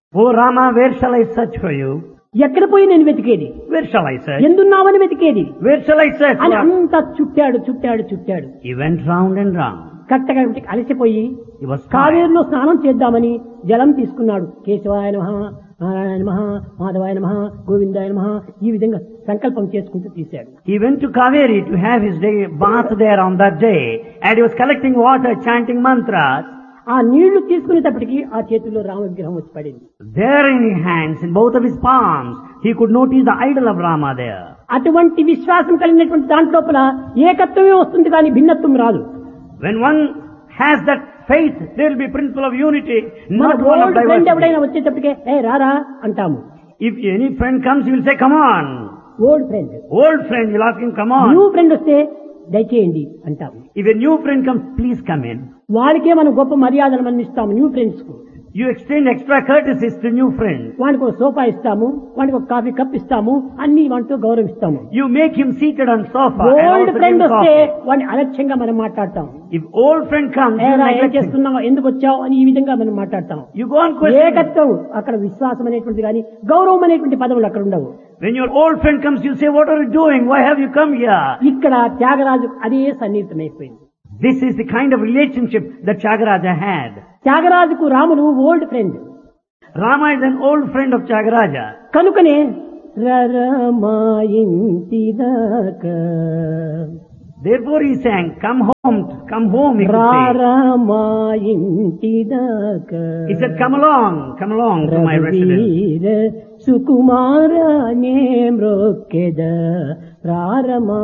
Oh Rama, where shall I search for you? ఎక్కడ పోయి నేను వెతికేది Where shall I search? ఎందున్నావని వెతికేది Where shall I search? అని for? అంతా చుట్టాడు చుట్టాడు చుట్టాడు He went round and round. కట్టగా అలసిపోయి He was tired. కావేరులో స్నానం చేద్దామని జలం తీసుకున్నాడు కేశవాయ నమ నారాయణ నమ మాధవాయ నమ గోవిందాయ నమ ఈ విధంగా సంకల్పం చేసుకుంటూ తీశాడు He went to Kaveri to have his day bath there on that day, and he was collecting water, chanting mantras. ఆ నీళ్లు తీసుకునేటప్పటికి ఆ చేతుల్లో రామ విగ్రహం వచ్చి పడింది There in his hands, in both of his palms, he could notice the idol of Rama there. అటువంటి విశ్వాసం కలిగినటువంటి దాంట్లోపల ఏకత్వమే వస్తుంది కానీ భిన్నత్వం రాదు When one has that faith, there will be principle of unity, మన not one of old friend diversity. ఎవడైనా వచ్చేటప్పటికే ఏ రారా అంటాము If any friend comes, you will say, come on. Old friend Old friend, you'll ask him, come new on. Friend వస్తే దయచేయండి అంటాము If a new friend comes, please come in. వాడికే మనం గొప్ప మర్యాదలు మనం ఇస్తాము న్యూ ఫ్రెండ్స్ కు You extend extra courtesies to new friends. వాడికి ఒక సోఫా ఇస్తాము వాడికి ఒక కాఫీ కప్ ఇస్తాము అన్ని వాటితో గౌరవిస్తాము You make him seated on sofa. and old also give friend him వస్తే coffee. వాడిని అలక్ష్యంగా మనం మాట్లాడతాం If old friend comes, you ఏరా ఏం neglect him. చేస్తున్నావు ఎందుకు వచ్చావు అని ఈ విధంగా మనం మాట్లాడతాం You go on questioning. ఏకత్వం అక్కడ విశ్వాసం అనేటువంటి కానీ గౌరవం అనేటువంటి పదవులు అక్కడ ఉండవు When your old friend comes, you say, what are you doing? Why have you come here? ఇక్కడ త్యాగరాజు అదే సన్నిహితమైపోయింది This is the kind of relationship that Chagaraja had. త్యాగరాజుకు Ramudu old friend Rama is an old friend of Chagaraja. కనుకనే రరమా ఇంటిదాకా Therefore he sang, come home, come home, he could say. రారమా ఇంటిదాకా He said, come along, come along to my residence. రఘువీర సుకుమారనే మ్రొక్కెద ప్రారమా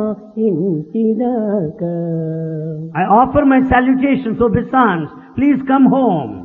ఇంటిదాకా I offer my salutations, obeisance. Please come home.